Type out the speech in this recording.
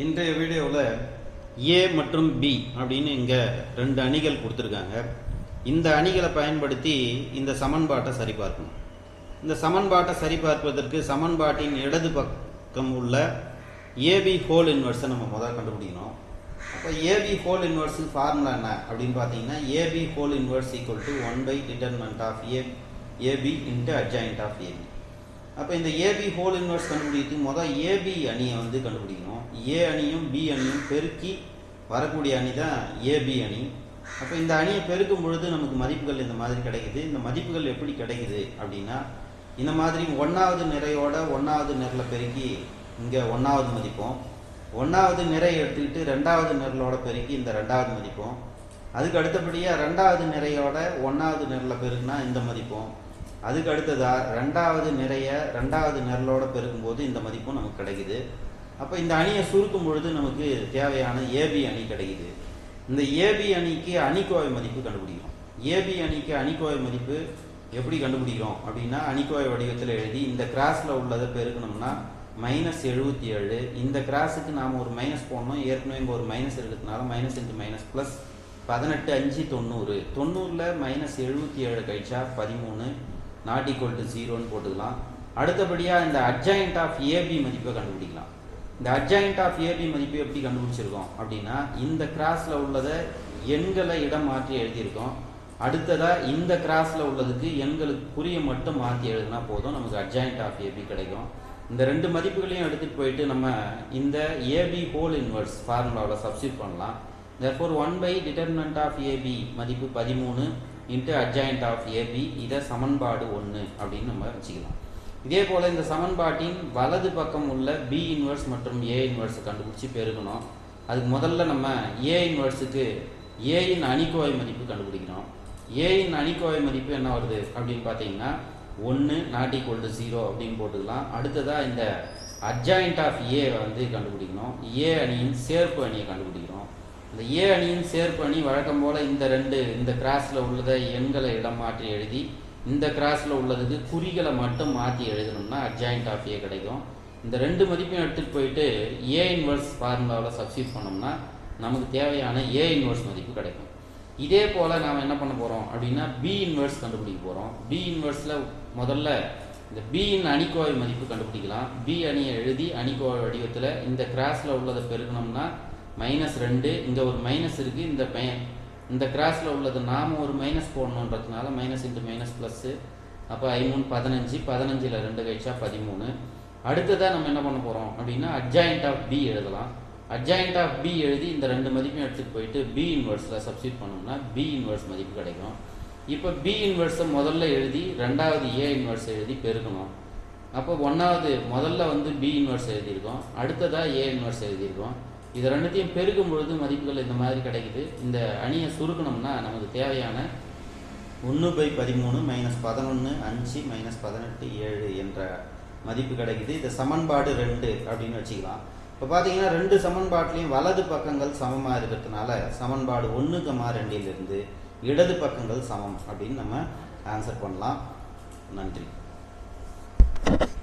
இன்றைய வீடியோவில் ஏ மற்றும் பி அப்படின்னு இங்கே ரெண்டு அணிகள் கொடுத்துருக்காங்க இந்த அணிகளை பயன்படுத்தி இந்த சமன்பாட்டை சரிபார்க்கணும் இந்த சமன்பாட்டை சரிபார்ப்பதற்கு சமன்பாட்டின் இடது பக்கம் உள்ள ஏபி ஹோல் இன்வெர்ஸை நம்ம முதல்ல கண்டுபிடிக்கணும் அப்போ ஏபி ஹோல் இன்வெர்ஸு ஃபார்முலா என்ன அப்படின்னு பார்த்தீங்கன்னா AB whole inverse equal to one by determinant of A AB into adjoint of AB அப்போ இந்த ஏபி ஹோல் இன்வெர்ஸ் கண்டுபிடிக்கிறதுக்கு முதல் ஏபி அணியை வந்து கண்டுபிடிக்கணும் ஏ அணியும் பி அணியும் பெருக்கி வரக்கூடிய அணி தான் ஏபி அணி அப்போ இந்த அணியை பெருக்கும் பொழுது நமக்கு மதிப்புகள் இந்த மாதிரி கிடைக்குது இந்த மதிப்புகள் எப்படி கிடைக்குது அப்படின்னா இந்த மாதிரி ஒன்றாவது நிறையோட ஒன்றாவது நிரலை பெருக்கி இங்கே ஒன்றாவது மதிப்போம் ஒன்றாவது நிறை எடுத்துக்கிட்டு ரெண்டாவது நிரலோட பெருக்கி இந்த ரெண்டாவது மதிப்போம் அதுக்கு அடுத்தபடியாக ரெண்டாவது நிறையோட ஒன்றாவது நிரலில் பெருக்குனா இந்த மதிப்பும் அதுக்கு அடுத்ததா ரெண்டாவது நிறைய ரெண்டாவது நிரலோட பெருக்கும்போது இந்த மதிப்பும் நமக்கு கிடைக்குது அப்போ இந்த அணியை சுருக்கும் பொழுது நமக்கு தேவையான ஏபி அணி கிடைக்குது இந்த ஏபி அணிக்கு அணிக்கோவை மதிப்பு கண்டுபிடிக்கிறோம் ஏபி அணிக்கு அணிக்கோவை மதிப்பு எப்படி கண்டுபிடிக்கிறோம் அப்படின்னா அணிக்கோவை வடிவத்தில் எழுதி இந்த கிராஸில் உள்ளதை பெருக்கணும்னா மைனஸ் எழுபத்தி ஏழு இந்த கிராஸுக்கு நாம் ஒரு மைனஸ் போடணும் ஏற்கனவே இங்கே ஒரு மைனஸ் இருக்கிறதுனால மைனஸ் இன்ட்டு மைனஸ் ப்ளஸ் பதினெட்டு அஞ்சு தொண்ணூறு தொண்ணூறில் மைனஸ் எழுபத்தி ஏழு கழிச்சா பதிமூணு நாட் ஈக்குவல் டு ஜீரோன்னு போட்டுக்கலாம் அடுத்தபடியாக இந்த அட்ஜாயிண்ட் ஆஃப் ஏபி மதிப்பை கண்டுபிடிக்கலாம் இந்த அட்ஜாயிண்ட் ஆஃப் ஏபி மதிப்பு எப்படி கண்டுபிடிச்சிருக்கோம் அப்படின்னா இந்த கிராஸில் உள்ளதை எண்களை இடம் மாற்றி எழுதியிருக்கோம் அடுத்ததாக இந்த கிராஸில் உள்ளதுக்கு எண்களுக்கு குறிய மட்டும் மாற்றி எழுதினா போதும் நமக்கு அட்ஜாயிண்ட் ஆஃப் ஏபி கிடைக்கும் இந்த ரெண்டு மதிப்புகளையும் எடுத்துகிட்டு போயிட்டு நம்ம இந்த ஏபி ஹோல் இன்வெர்ஸ் ஃபார்முலாவில் சப்ஸ்டியூட் பண்ணலாம் therefore one by determinant of AB மதிப்பு பதிமூணு இன்ட்டு அட்ஜாயிண்ட் ஆஃப் ஏபி இதை சமன்பாடு ஒன்று அப்படின்னு நம்ம வச்சுக்கலாம் இதே போல் இந்த சமன்பாட்டின் வலது பக்கம் உள்ள பி இன்வெர்ஸ் மற்றும் ஏ இன்வெர்ஸ் கண்டுபிடிச்சி பெருக்கணும் அதுக்கு முதல்ல நம்ம ஏ இன்வெர்ஸுக்கு ஏயின் அணிக்கோவை மதிப்பு கண்டுபிடிக்கிறோம் ஏயின் அணிக்கோவை மதிப்பு என்ன வருது அப்படின்னு பார்த்தீங்கன்னா ஒன்று நாட் ஈக்குவல் டு ஜீரோ அப்படின்னு போட்டுக்கலாம் அடுத்ததாக இந்த அட்ஜாயிண்ட் ஆஃப் ஏ வந்து கண்டுபிடிக்கணும் ஏ அணியின் சேர்ப்பு அணியை கண்டுபிடிக்கிறோம் இந்த ஏ அணியின் சேர்ப்பு அணி வழக்கம் போல் இந்த ரெண்டு இந்த கிராஸில் உள்ளதை எண்களை இடம் மாற்றி எழுதி இந்த கிராஸில் உள்ளதுக்கு குறிகளை மட்டும் மாற்றி எழுதணும்னா அட்ஜாயிண்ட் ஆஃப் ஏ கிடைக்கும் இந்த ரெண்டு மதிப்பையும் எடுத்துகிட்டு போயிட்டு ஏ இன்வெர்ஸ் ஃபார்முலாவில் சப்ஸ்டியூட் பண்ணோம்னா நமக்கு தேவையான ஏ இன்வெர்ஸ் மதிப்பு கிடைக்கும் இதே போல் நாம் என்ன பண்ண போகிறோம் அப்படின்னா பி இன்வெர்ஸ் கண்டுபிடிக்க போகிறோம் பி இன்வெர்ஸில் முதல்ல இந்த பியின் அணிக்கோவை மதிப்பு கண்டுபிடிக்கலாம் பி அணியை எழுதி அணிக்கோவை வடிவத்தில் இந்த கிராஸில் உள்ளதை பெருக்கணும்னா மைனஸ் ரெண்டு இங்கே ஒரு மைனஸ் இருக்குது இந்த பையன் இந்த கிராஸில் உள்ளது நாம் ஒரு மைனஸ் போடணுன்றதுனால மைனஸ் இன்ட்டு மைனஸ் ப்ளஸ்ஸு அப்போ ஐமூணு பதினஞ்சு பதினஞ்சில் ரெண்டு கழிச்சா பதிமூணு அடுத்ததாக நம்ம என்ன பண்ண போகிறோம் அப்படின்னா அட்ஜாயிண்ட் ஆஃப் பி எழுதலாம் அட்ஜாயிண்ட் ஆஃப் பி எழுதி இந்த ரெண்டு மதிப்பையும் எடுத்துகிட்டு போயிட்டு பி இன்வெர்ஸில் சப்ஸ்டியூட் பண்ணோம்னா பி இன்வெர்ஸ் மதிப்பு கிடைக்கும் இப்போ பி இன்வெர்ஸை முதல்ல எழுதி ரெண்டாவது ஏ இன்வெர்ஸ் எழுதி பெருக்கணும் அப்போ ஒன்றாவது முதல்ல வந்து பி இன்வெர்ஸ் எழுதியிருக்கோம் அடுத்ததாக ஏ இன்வெர்ஸ் எழுதியிருக்கோம் இது ரெண்டுத்தையும் பெருக்கும் பொழுது மதிப்புகள் இந்த மாதிரி கிடைக்குது இந்த அணியை சுருக்கணும்னா நமக்கு தேவையான ஒன்று பை பதிமூணு மைனஸ் பதினொன்று அஞ்சு மைனஸ் பதினெட்டு ஏழு என்ற மதிப்பு கிடைக்குது இது சமன்பாடு ரெண்டு அப்படின்னு வச்சுக்கலாம் இப்போ பார்த்தீங்கன்னா ரெண்டு சமன்பாட்டிலையும் வலது பக்கங்கள் சமமாக இருக்கிறதுனால சமன்பாடு ஒன்று கமா ரெண்டிலிருந்து இடது பக்கங்கள் சமம் அப்படின்னு நம்ம ஆன்சர் பண்ணலாம் நன்றி